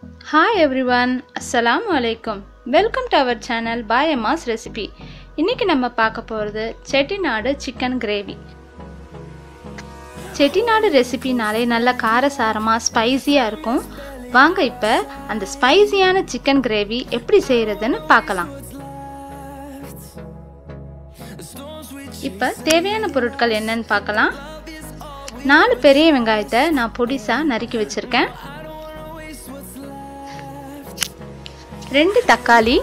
hi everyone அஸ்ஸலாமு அலைக்கும் welcome to our channel Bhai Amma's recipe இன்றைக்கி நம்ம பார்க்க போகிறது செட்டிநாடு சிக்கன் கிரேவி செட்டிநாடு ரெசிபினாலே நல்ல காரசாரமாக ஸ்பைசியாக இருக்கும் வாங்க இப்போ அந்த ஸ்பைசியான சிக்கன் கிரேவி எப்படி செய்கிறதுன்னு பார்க்கலாம் இப்போ தேவையான பொருட்கள் என்னன்னு பார்க்கலாம் நாலு பெரிய வெங்காயத்தை நான் பொடிசாக நறுக்கி வச்சுருக்கேன் ரெண்டு தக்காளி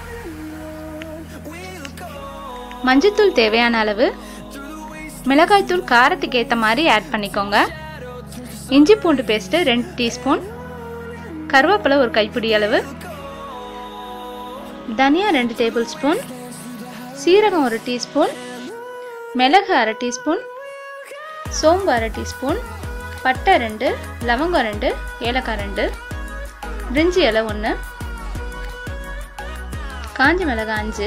மஞ்சத்தூள் தேவையான அளவு மிளகாய்த்தூள் காரத்துக்கு ஏற்ற மாதிரி ஆட் பண்ணிக்கோங்க இஞ்சி பூண்டு பேஸ்ட்டு ரெண்டு டீஸ்பூன் கருவேப்பிலை ஒரு கைப்பிடி அளவு தனியா ரெண்டு டேபிள் ஸ்பூன் சீரகம் ஒரு டீஸ்பூன் மிளகு அரை டீஸ்பூன் சோம்பு அரை டீஸ்பூன் பட்டை ரெண்டு லவங்கம் ரெண்டு ஏலக்காய் ரெண்டு பிரிஞ்சி இலை ஒன்று காஞ்ச மிளகாய் அஞ்சு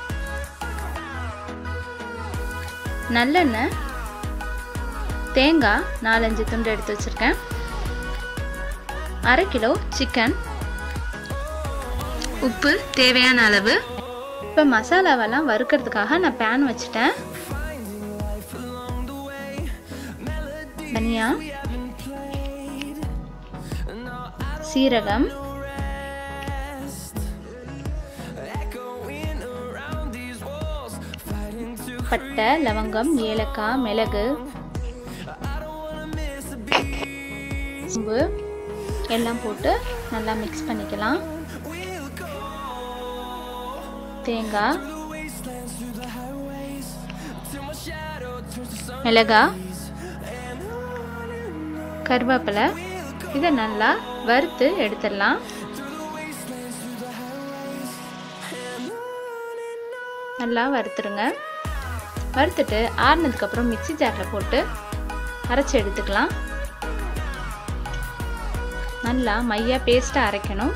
நல்லெண்ணெய் தேங்காய் நாலஞ்சு துண்டு எடுத்து வச்சுருக்கேன் அரை கிலோ சிக்கன் உப்பு தேவையான அளவு இப்போ மசாலாவெல்லாம் வறுக்கிறதுக்காக நான் பேன் வச்சுட்டேன் தனியா சீரகம் பட்டை லவங்கம் ஏலக்காய் மிளகு சோம்பு எல்லாம் போட்டு நல்லா மிக்ஸ் பண்ணிக்கலாம் தேங்காய் மிளகா கருவேப்பிலை இதை நல்லா வறுத்து எடுத்துடலாம் நல்லா வறுத்துருங்க வறுத்துட்டு ஆறுனதுக்கப்புறம் மிக்சி ஜாரில் போட்டு அரைச்சி எடுத்துக்கலாம் நல்லா மையாக பேஸ்ட்டாக அரைக்கணும்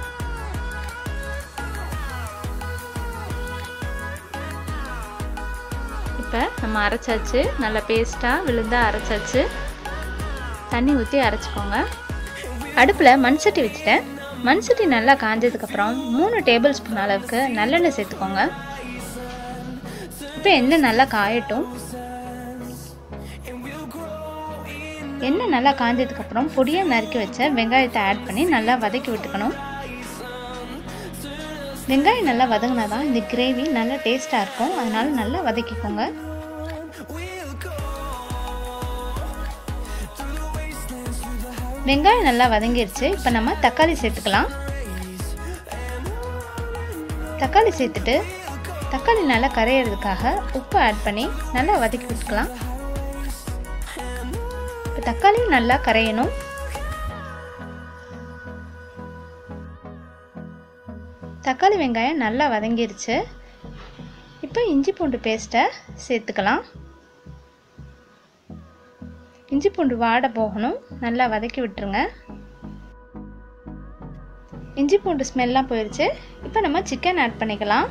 இப்போ நம்ம அரைச்சாச்சு நல்லா பேஸ்ட்டாக விழுந்தாக அரைச்சாச்சு தண்ணி ஊற்றி அரைச்சிக்கோங்க அடுப்பில் மண் சட்டி வச்சுட்டேன் மண் சட்டி நல்லா காஞ்சதுக்கப்புறம் மூணு டேபிள் ஸ்பூன் அளவுக்கு நல்லெண்ணெய் சேர்த்துக்கோங்க இப்போ எண்ணெய் நல்லா காயட்டும் எண்ணெய் நல்லா காஞ்சதுக்கப்புறம் பொடியாக நறுக்கி வச்ச வெங்காயத்தை ஆட் பண்ணி நல்லா வதக்கி விட்டுக்கணும் வெங்காயம் நல்லா வதங்கினா தான் இந்த கிரேவி நல்லா டேஸ்ட்டாக இருக்கும் அதனால நல்லா வதக்கிக்கோங்க வெங்காயம் நல்லா வதங்கிருச்சு இப்போ நம்ம தக்காளி சேர்த்துக்கலாம் தக்காளி சேர்த்துட்டு தக்காளி நல்லா கரையிறதுக்காக உப்பு ஆட் பண்ணி நல்லா வதக்கி விட்டுக்கலாம் இப்போ தக்காளி நல்லா கரையணும் தக்காளி வெங்காயம் நல்லா வதங்கிருச்சு இப்போ இஞ்சி பூண்டு பேஸ்ட்டை சேர்த்துக்கலாம் இஞ்சி பூண்டு வாட போகணும் நல்லா வதக்கி விட்டுருங்க இஞ்சி பூண்டு ஸ்மெல்லாம் போயிடுச்சு இப்போ நம்ம சிக்கன் ஆட் பண்ணிக்கலாம்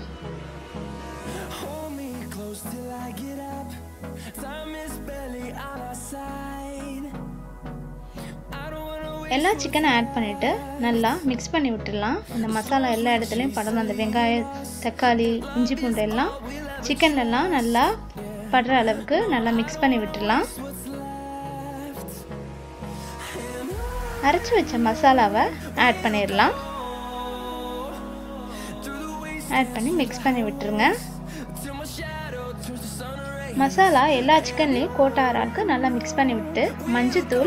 எல்லா சிக்கனை ஆட் பண்ணிவிட்டு நல்லா மிக்ஸ் பண்ணி விட்டுடலாம் அந்த மசாலா எல்லா இடத்துலையும் படணும் அந்த வெங்காயம் தக்காளி இஞ்சி பூண்டு எல்லாம் சிக்கன்லலாம் நல்லா படுற அளவுக்கு நல்லா மிக்ஸ் பண்ணி விட்டுடலாம் அரைச்சி வச்ச மசாலாவை ஆட் பண்ணிடலாம் ஆட் பண்ணி மிக்ஸ் பண்ணி விட்டுருங்க மசாலா எல்லா சிக்கன்லேயும் கோட்டாராக்கு நல்லா மிக்ஸ் பண்ணி விட்டு மஞ்சத்தூள்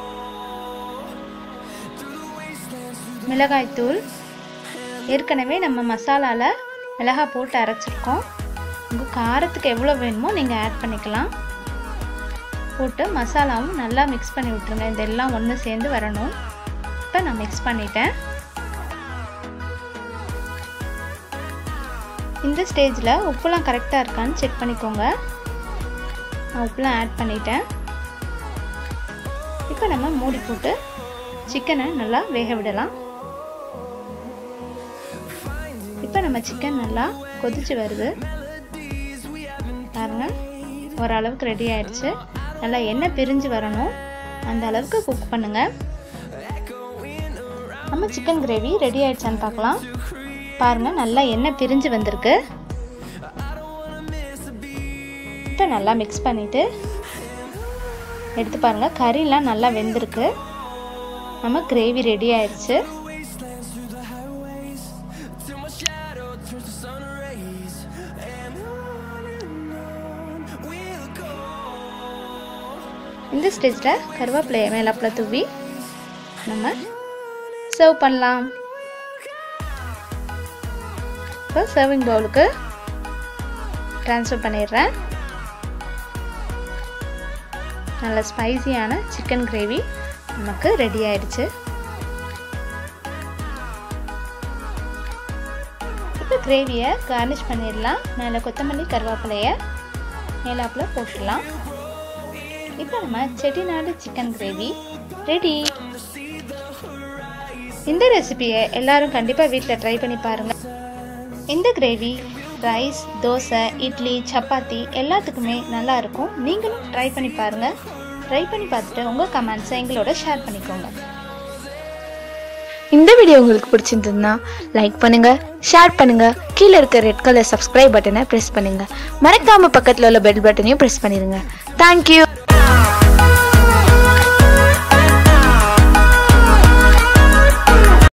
மிளகாய்த்தூள் ஏற்கனவே நம்ம மசாலாவில் மிளகாய் போட்டு அரைச்சிருக்கோம் உங்கள் காரத்துக்கு எவ்வளோ வேணுமோ நீங்கள் ஆட் பண்ணிக்கலாம் போட்டு மசாலாவும் நல்லா மிக்ஸ் பண்ணி விட்ருங்க இதெல்லாம் ஒன்று சேர்ந்து வரணும் இப்போ நான் மிக்ஸ் பண்ணிட்டேன் இந்த ஸ்டேஜில் உப்புலாம் கரெக்டாக இருக்கான்னு செக் பண்ணிக்கோங்க நான் உப்புலாம் ஆட் பண்ணிட்டேன் இப்போ நம்ம மூடி போட்டு சிக்கனை நல்லா வேக விடலாம் இப்போ நம்ம சிக்கன் நல்லா கொதிச்சு வருது பாருங்க ஓரளவுக்கு ரெடி ஆயிடுச்சு நல்லா எண்ணெய் பிரிஞ்சு வரணும் அந்த அளவுக்கு குக் பண்ணுங்கள் நம்ம சிக்கன் கிரேவி ரெடி ஆயிடுச்சான்னு பார்க்கலாம் பாருங்கள் நல்லா எண்ணெய் பிரிஞ்சு வந்திருக்கு இப்போ நல்லா மிக்ஸ் பண்ணிவிட்டு எடுத்து பாருங்கள் கறிலாம் நல்லா வெந்திருக்கு நம்ம கிரேவி ரெடி ஆயிடுச்சு இந்த ஸ்டேஜில் கருவேப்பிலையை மேலாப்பில் தூவி நம்ம சர்வ் பண்ணலாம் இப்போ சர்விங் பவுலுக்கு ட்ரான்ஸ்ஃபர் பண்ணிடுறேன் நல்ல ஸ்பைசியான சிக்கன் கிரேவி நமக்கு ரெடி ஆயிடுச்சு இப்போ கிரேவியை கார்னிஷ் பண்ணிடலாம் மேலே கொத்தமல்லி கருவேப்பிலையை மேலாப்பில் போட்டுடலாம் இப்போ நம்ம செட்டிநாடு சிக்கன் கிரேவி ரெடி இந்த ரெசிபியை எல்லாரும் கண்டிப்பாக வீட்டில் ட்ரை பண்ணி பாருங்கள் இந்த கிரேவி ரைஸ் தோசை இட்லி சப்பாத்தி எல்லாத்துக்குமே நல்லா இருக்கும் நீங்களும் ட்ரை பண்ணி பாருங்கள் ட்ரை பண்ணி பார்த்துட்டு உங்கள் கமெண்ட்ஸை எங்களோட ஷேர் பண்ணிக்கோங்க இந்த வீடியோ உங்களுக்கு பிடிச்சிருந்ததுன்னா லைக் பண்ணுங்க ஷேர் பண்ணுங்க கீழே இருக்க ரெட் கலர் சப்ஸ்கிரைப் பட்டனை ப்ரெஸ் பண்ணுங்க மறக்காம பக்கத்தில் உள்ள பெல் பட்டனையும் ப்ரெஸ் பண்ணிடுங்க தேங்க்யூ